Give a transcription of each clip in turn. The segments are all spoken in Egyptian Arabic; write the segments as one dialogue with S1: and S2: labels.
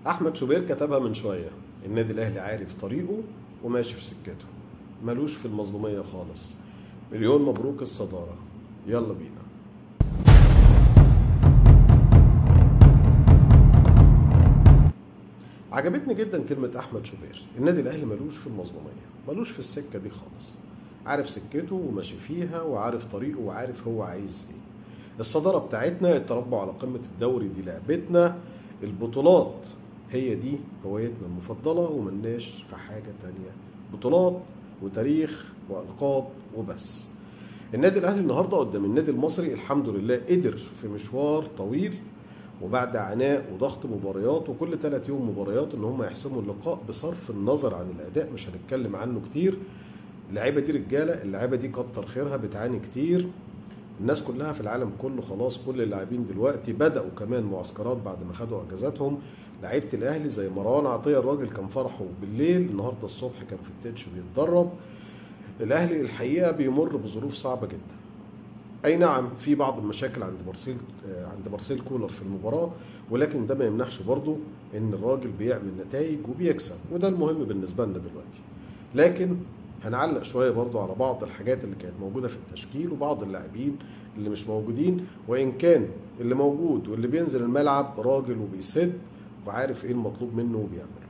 S1: احمد شوبير كتبها من شويه النادي الاهلي عارف طريقه وماشي في سكته ملوش في المظلوميه خالص مليون مبروك الصداره يلا بينا عجبتني جدا كلمة أحمد شوبير النادي الأهلي ملوش في المظلومية ملوش في السكة دي خالص عارف سكته وماشي فيها وعارف طريقه وعارف هو عايز ايه الصدارة بتاعتنا التربع على قمة الدوري دي لعبتنا البطولات هي دي هوايتنا المفضلة وملناش في حاجة تانية بطولات وتاريخ وألقاب وبس النادي الأهلي النهاردة قدام النادي المصري الحمد لله قدر في مشوار طويل وبعد عناء وضغط مباريات وكل ثلاث يوم مباريات ان هم يحسموا اللقاء بصرف النظر عن الاداء مش هنتكلم عنه كتير اللعيبه دي رجاله اللعيبه دي كتر خيرها بتعاني كتير الناس كلها في العالم كله خلاص كل اللاعبين دلوقتي بداوا كمان معسكرات بعد ما خدوا اجازاتهم لعيبه الاهلي زي مروان عطيه الراجل كان فرحه بالليل النهارده الصبح كان في التتش بيتدرب الاهلي الحقيقه بيمر بظروف صعبه جدا اي نعم في بعض المشاكل عند مارسيل عند مارسيل كولر في المباراه ولكن ده ما يمنعش برضه ان الراجل بيعمل نتائج وبيكسب وده المهم بالنسبه لنا دلوقتي لكن هنعلق شويه برضه على بعض الحاجات اللي كانت موجوده في التشكيل وبعض اللاعبين اللي مش موجودين وان كان اللي موجود واللي بينزل الملعب راجل وبيسد وعارف ايه المطلوب منه وبيعمله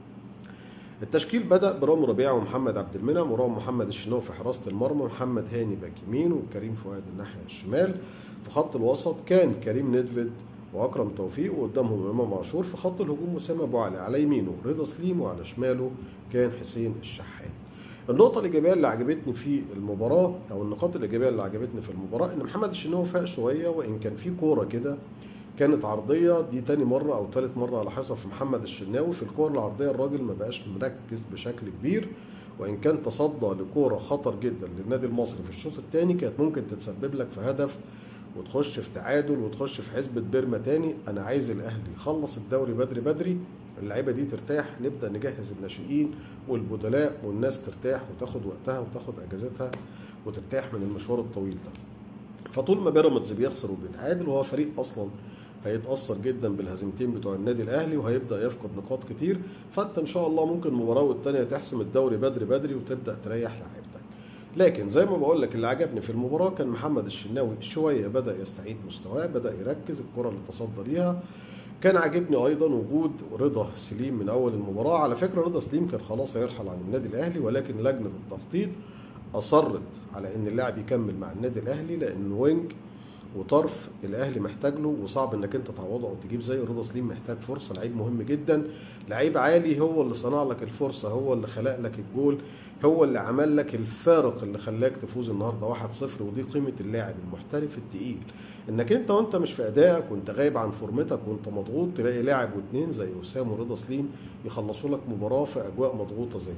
S1: التشكيل بدا برامي ربيعه ومحمد عبد المنعم ورام محمد الشناوي في حراسه المرمى محمد هاني باك يمين وكريم فؤاد الناحيه الشمال في خط الوسط كان كريم ندفد واكرم توفيق وقدامهم امام عاشور في خط الهجوم اسامه ابو علي على يمينه رضا سليم وعلى شماله كان حسين الشحات النقطة الإيجابية اللي عجبتني في المباراة أو النقاط الإيجابية اللي عجبتني في المباراة إن محمد الشناوي فاق شوية وإن كان في كورة كده كانت عرضيه دي تاني مره او تالت مره على حسب في محمد الشناوي في الكور العرضيه الراجل ما بقاش مركز بشكل كبير وان كان تصدى لكوره خطر جدا للنادي المصري في الشوط الثاني كانت ممكن تتسبب لك في هدف وتخش في تعادل وتخش في حسبة بيرما تاني انا عايز الاهلي يخلص الدوري بدري بدري اللعيبه دي ترتاح نبدا نجهز الناشئين والبدلاء والناس ترتاح وتاخد وقتها وتاخد اجازتها وترتاح من المشوار الطويل ده فطول ما بيراميدز بيخسر وبيتعادل وهو فريق اصلا هيتاثر جدا بالهزيمتين بتوع النادي الاهلي وهيبدا يفقد نقاط كتير فانت ان شاء الله ممكن مباراه والتانيه تحسم الدوري بدري بدري وتبدا تريح لعيبتك لكن زي ما بقول لك اللي عجبني في المباراه كان محمد الشناوي شويه بدا يستعيد مستواه بدا يركز الكره اللي تصدى ليها كان عاجبني ايضا وجود رضا سليم من اول المباراه على فكره رضا سليم كان خلاص هيرحل عن النادي الاهلي ولكن لجنه التخطيط اصرت على ان اللاعب يكمل مع النادي الاهلي لان وينج وطرف الاهلي محتاج له وصعب انك انت تعوضه او تجيب زي رضا سليم محتاج فرصه لعيب مهم جدا لعيب عالي هو اللي صنع لك الفرصه هو اللي خلق لك الجول هو اللي عمل لك الفارق اللي خلاك تفوز النهارده 1-0 ودي قيمه اللاعب المحترف التقيل انك انت وانت مش في ادائك وانت غايب عن فورمتك وانت مضغوط تلاقي لاعب واثنين زي وسام ورضا سليم يخلصوا لك مباراه في اجواء مضغوطه زي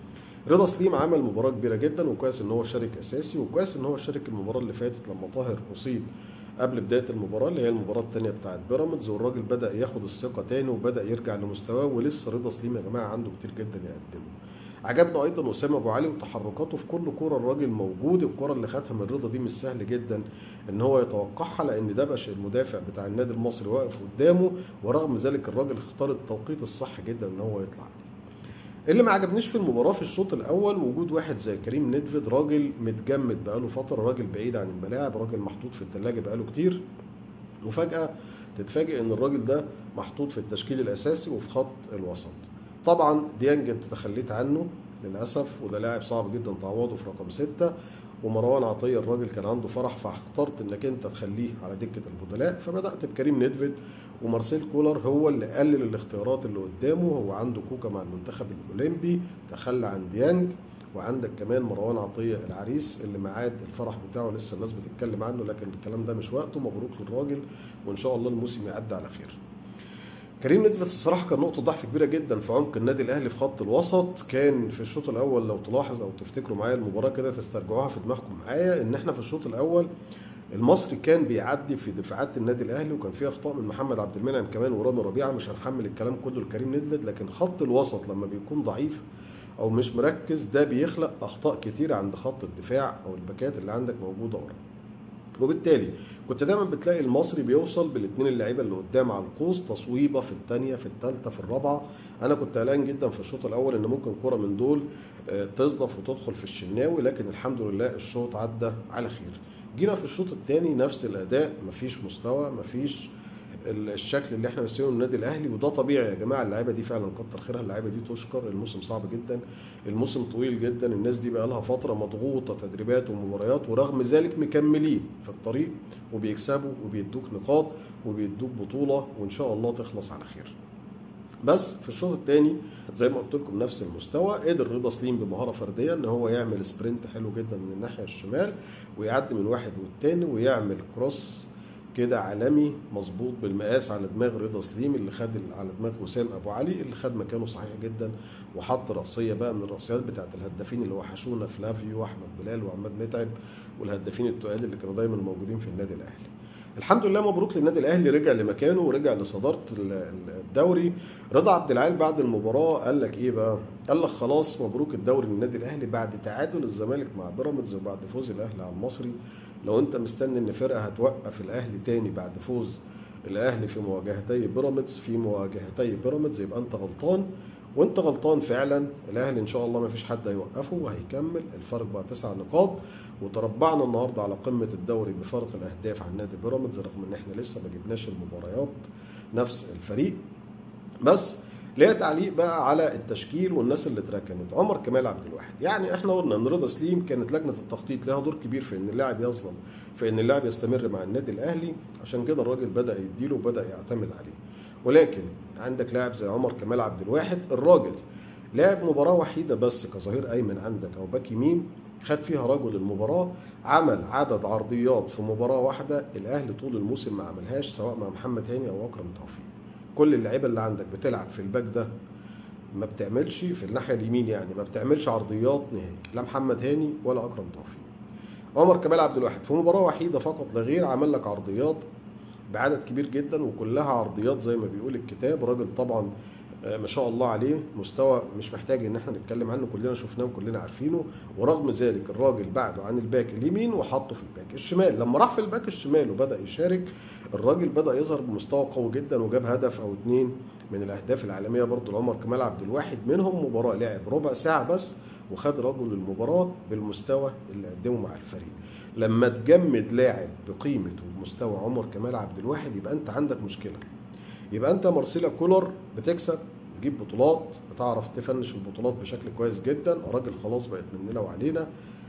S1: دي رضا سليم عمل مباراة كبيرة جدا وكويس ان هو شارك اساسي وكويس ان هو شارك المباراة اللي فاتت لما طاهر اصيب قبل بداية المباراة اللي هي المباراة الثانية بتاعت بيراميدز والراجل بدأ ياخد الثقة تاني وبدأ يرجع لمستواه ولسه رضا سليم يا جماعة عنده كتير جدا يقدمه. عجبنا ايضا اسامه ابو علي وتحركاته في كل كوره الراجل موجود الكوره اللي خدها من رضا دي مش سهل جدا ان هو يتوقعها لان دبش المدافع بتاع النادي المصري واقف قدامه ورغم ذلك الراجل اختار التوقيت الصح جدا ان هو يطلع عليه. اللي ما عجبنيش في المباراه في الشوط الاول وجود واحد زي كريم ندفد راجل متجمد بقاله فتره راجل بعيد عن الملاعب راجل محطوط في الثلاجه بقاله كتير وفجاه تتفاجئ ان الراجل ده محطوط في التشكيل الاساسي وفي خط الوسط طبعا ديانج انت تخليت عنه للاسف وده لاعب صعب جدا تعوضه في رقم ستة ومروان عطيه الراجل كان عنده فرح فاخترت انك انت تخليه على دكه البدلاء فبدات بكريم ندفد ومارسيل كولر هو اللي قلل الاختيارات اللي قدامه هو عنده كوكا مع المنتخب الاولمبي تخلى عن ديانج وعندك كمان مروان عطيه العريس اللي معاد الفرح بتاعه لسه الناس بتتكلم عنه لكن الكلام ده مش وقته مبروك للراجل وان شاء الله الموسم يعدي على خير كريم ندفت الصراحه كان نقطه ضعف كبيره جدا في عمق النادي الاهلي في خط الوسط كان في الشوط الاول لو تلاحظ او تفتكروا معايا المباراه كده تسترجعوها في دماغكم معايا ان احنا في الشوط الاول المصري كان بيعدي في دفاعات النادي الاهلي وكان في اخطاء من محمد عبد المنعم كمان ورامي ربيعه مش هنحمل الكلام كله لكريم ندفد لكن خط الوسط لما بيكون ضعيف او مش مركز ده بيخلق اخطاء كتيره عند خط الدفاع او الباكات اللي عندك موجوده ورا وبالتالي كنت دايما بتلاقي المصري بيوصل بالاثنين اللعيبه اللي قدام على القوس تصويبه في الثانيه في الثالثه في الرابعه انا كنت قلقان جدا في الشوط الاول ان ممكن كره من دول آه، تصدف وتدخل في الشناوي لكن الحمد لله الشوط عدى على خير جينا في الشوط الثاني نفس الاداء مفيش مستوى مفيش الشكل اللي احنا مستنيينه من النادي الاهلي وده طبيعي يا جماعه اللعيبه دي فعلا كتر خيرها اللعيبه دي تشكر الموسم صعب جدا الموسم طويل جدا الناس دي بقى لها فتره مضغوطه تدريبات ومباريات ورغم ذلك مكملين في الطريق وبيكسبوا وبيدوك نقاط وبيدوك بطوله وان شاء الله تخلص على خير بس في الشوط الثاني زي ما قلت لكم نفس المستوى قدر رضا سليم بمهاره فرديه ان هو يعمل سبرنت حلو جدا من الناحيه الشمال ويعدي من واحد والتاني ويعمل كروس كده عالمي مظبوط بالمقاس على دماغ رضا سليم اللي خد على دماغ وسام ابو علي اللي خد مكانه صحيح جدا وحط راسيه بقى من الراسيات بتاعت الهدافين اللي وحشونا فلافيو واحمد بلال وعماد متعب والهدافين التقال اللي كانوا دايما موجودين في النادي الاهلي. الحمد لله مبروك للنادي الاهلي رجع لمكانه ورجع لصداره الدوري رضا عبد العال بعد المباراه قال لك ايه بقى؟ قال لك خلاص مبروك الدوري للنادي الاهلي بعد تعادل الزمالك مع بيراميدز وبعد فوز الاهلي على المصري لو انت مستني ان فرقه هتوقف الاهلي تاني بعد فوز الاهلي في مواجهتي بيراميدز في مواجهتي بيراميدز يبقى انت غلطان وانت غلطان فعلا الاهلي ان شاء الله ما فيش حد هيوقفه وهيكمل الفرق بقى تسع نقاط وتربعنا النهارده على قمه الدوري بفرق الاهداف عن نادي بيراميدز رغم ان احنا لسه ما جبناش المباريات نفس الفريق بس ليها تعليق بقى على التشكيل والناس اللي اتركنت عمر كمال عبد الواحد يعني احنا قلنا ان رضا سليم كانت لجنه التخطيط لها دور كبير في ان اللاعب يظلم في ان اللاعب يستمر مع النادي الاهلي عشان كده الراجل بدا يديله وبدا يعتمد عليه ولكن عندك لاعب زي عمر كمال عبد الواحد الراجل لعب مباراه وحيده بس كظهير ايمن عندك او باك يمين خد فيها رجل المباراه عمل عدد عرضيات في مباراه واحده الاهلي طول الموسم ما عملهاش سواء مع محمد هاني او اكرم توفيق كل اللعيبه اللي عندك بتلعب في الباك ده ما بتعملش في الناحيه اليمين يعني ما بتعملش عرضيات نهائي لا محمد هاني ولا اكرم توفيق عمر كمال عبد الواحد في مباراه وحيده فقط لا غير عمل لك عرضيات بعدد كبير جدا وكلها عرضيات زي ما بيقول الكتاب راجل طبعا ما شاء الله عليه مستوى مش محتاج ان احنا نتكلم عنه كلنا شفناه وكلنا عارفينه ورغم ذلك الراجل بعده عن الباك اليمين وحطه في الباك الشمال لما راح في الباك الشمال وبدا يشارك الراجل بدا يظهر بمستوى قوي جدا وجاب هدف او اتنين من الاهداف العالميه برضه لعمر كمال عبد الواحد منهم مباراه لعب ربع ساعه بس وخد رجل المباراه بالمستوى اللي قدمه مع الفريق لما تجمد لاعب بقيمه ومستوى عمر كمال عبد الواحد يبقى انت عندك مشكله يبقى انت مارسيلا كولر بتكسب تجيب بطولات بتعرف تفنش البطولات بشكل كويس جدا راجل خلاص بقت مننا وعلينا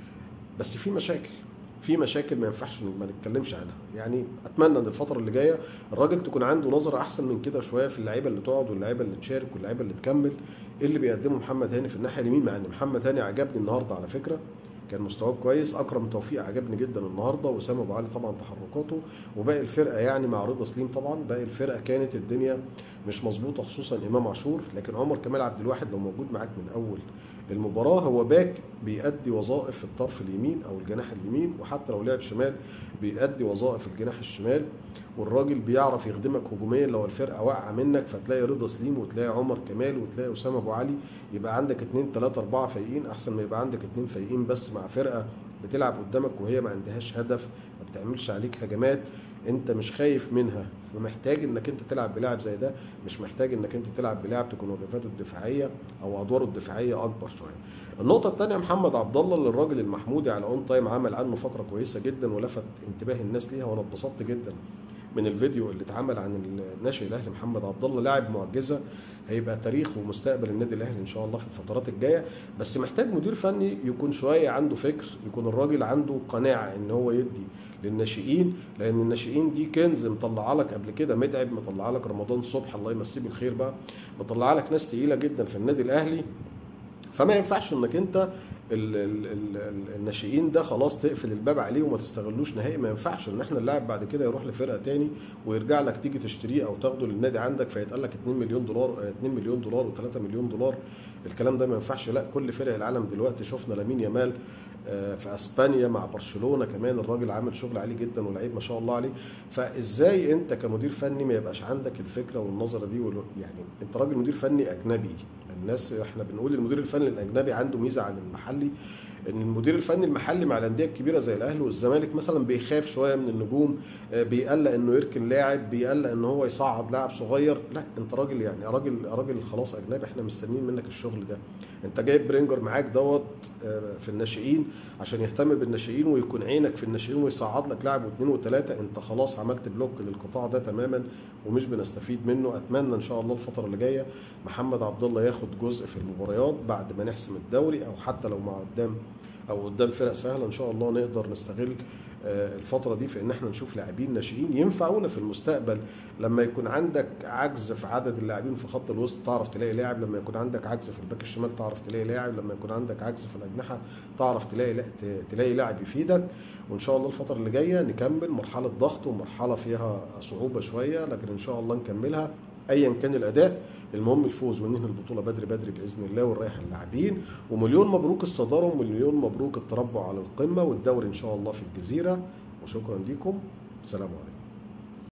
S1: بس في مشاكل في مشاكل ما ينفعش ما نتكلمش عنها يعني اتمنى ان الفتره اللي جايه الراجل تكون عنده نظره احسن من كده شويه في اللعيبه اللي تقعد واللعيبه اللي تشارك واللعيبه اللي تكمل ايه اللي بيقدمه محمد هاني في الناحيه اليمين مع ان محمد هاني عجبني النهارده على فكره كان مستواه كويس اكرم توفيق عجبني جدا النهارده وسام ابو علي طبعا تحركاته وباقي الفرقه يعني مع رضا سليم طبعا باقي الفرقه كانت الدنيا مش مظبوطه خصوصا امام عاشور لكن عمر كمال عبد الواحد لو موجود معاك من اول المباراه هو باك بيأدي وظائف في الطرف اليمين او الجناح اليمين وحتى لو لعب شمال بيأدي وظائف الجناح الشمال والراجل بيعرف يخدمك هجوميا لو الفرقه واقعه منك فتلاقي رضا سليم وتلاقي عمر كمال وتلاقي اسامه ابو علي يبقى عندك اثنين ثلاثه اربعه فايقين احسن ما يبقى عندك اثنين فايقين بس مع فرقه بتلعب قدامك وهي ما عندهاش هدف ما بتعملش عليك هجمات انت مش خايف منها فمحتاج انك انت تلعب بلاعب زي ده مش محتاج انك انت تلعب بلاعب تكون واجباته الدفاعيه او ادواره الدفاعيه اكبر شويه النقطة الثانية محمد عبد الله اللي الراجل المحمودي على اون تايم عمل عنه فقرة كويسة جدا ولفت انتباه الناس ليها وانا اتبسطت جدا من الفيديو اللي اتعمل عن الناشئ الاهلي محمد عبد الله لاعب معجزة هيبقى تاريخ ومستقبل النادي الاهلي ان شاء الله في الفترات الجايه بس محتاج مدير فني يكون شويه عنده فكر يكون الراجل عنده قناعه ان هو يدي للناشئين لان الناشئين دي كنز مطلعه لك قبل كده متعب مطلعه لك رمضان صبحي الله يمسيه بالخير بقى مطلعه لك ناس تقيله جدا في النادي الاهلي فما ينفعش انك انت ال ال ال الناشئين ده خلاص تقفل الباب عليه وما تستغلوش نهائي ما ينفعش ان احنا اللاعب بعد كده يروح لفرقه تاني ويرجع لك تيجي تشتريه او تاخده للنادي عندك فيتقال لك 2 مليون دولار 2 مليون دولار و3 مليون دولار الكلام ده ما ينفعش لا كل فرق العالم دلوقتي شفنا لامين يامال في اسبانيا مع برشلونه كمان الراجل عامل شغل عالي جدا ولعيب ما شاء الله عليه فازاي انت كمدير فني ما يبقاش عندك الفكره والنظره دي يعني انت راجل مدير فني اجنبي الناس احنا بنقول المدير الفني الاجنبي عنده ميزه عن المحلي ان المدير الفني المحلي مع الانديه الكبيره زي الاهلي والزمالك مثلا بيخاف شويه من النجوم آه، بيقلق انه يركن لاعب بيقلق ان هو يصعد لاعب صغير لا انت راجل يعني راجل راجل خلاص اجنبي احنا مستنيين منك الشغل ده انت جايب برينجر معاك دوت آه، في الناشئين عشان يهتم بالناشئين ويكون عينك في الناشئين ويصعد لك لاعب واثنين وثلاثه انت خلاص عملت بلوك للقطاع ده تماما ومش بنستفيد منه اتمنى ان شاء الله الفتره اللي جايه محمد عبد الله ياخد جزء في المباريات بعد ما نحسم الدوري او حتى لو مع قدام او قدام فرق سهله ان شاء الله نقدر نستغل آه، الفتره دي في ان احنا نشوف لاعبين ناشئين ينفعونا في المستقبل لما يكون عندك عجز في عدد اللاعبين في خط الوسط تعرف تلاقي لاعب لما يكون عندك عجز في الباك الشمال تعرف تلاقي لاعب لما يكون عندك عجز في الاجنحه تعرف تلاقي لا- ت- تلاقي لاعب يفيدك وان شاء الله الفتره اللي جايه نكمل مرحله ضغط ومرحله فيها صعوبه شويه لكن ان شاء الله نكملها ايا كان الاداء المهم الفوز وننهي البطوله بدري بدري باذن الله ونريح اللاعبين ومليون مبروك الصداره ومليون مبروك التربع على القمه والدوري ان شاء الله في الجزيره وشكرا لكم سلام عليكم